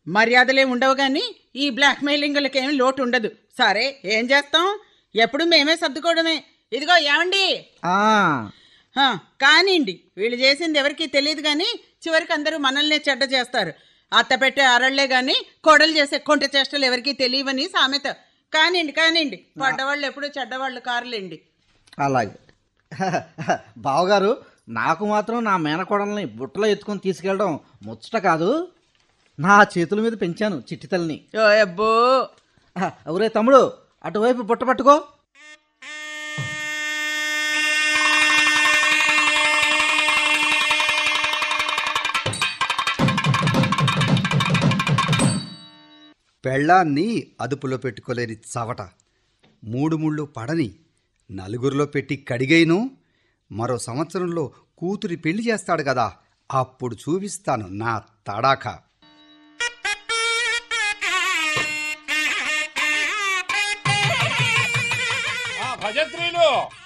మర్యాదలే ఉండవు కానీ ఈ బ్లాక్ మెయిలింగులకి ఏమి లోటు ఉండదు సరే ఏం చేస్తాం ఎప్పుడు మేమే సర్దుకోవడమే ఇదిగో ఏమండి ఆ, హా, కానివ్వండి వీళ్ళు చేసింది ఎవరికీ తెలియదు కానీ చివరికి అందరూ మనల్నే చెడ్డ చేస్తారు అత్త పెట్టే అరళ్లే గాని కోడలు చేసే కొంట చేష్టలు ఎవరికీ తెలియవని సామెత కానివ్వండి కానివ్వండి పడ్డవాళ్ళు ఎప్పుడు చెడ్డవాళ్ళు కారులేండి అలాగే బావగారు నాకు మాత్రం నా మేనకోడల్ని బుట్టలో ఎత్తుకొని తీసుకెళ్ళడం ముచ్చట కాదు నా చేతుల మీద పెంచాను చిట్టి తల్లిని ఓ అబ్బో ఒరే తమ్ముడు అటువైపు బుట్ట పట్టుకో పెళ్ళాన్ని అదుపులో పెట్టుకోలేని చవట మూడు ముళ్ళు పడని నలుగురిలో పెట్టి కడిగైను మరో సంవత్సరంలో కూతురి పెళ్లి చేస్తాడు కదా అప్పుడు చూపిస్తాను నా తడాఖా ఆ భజత్రీలు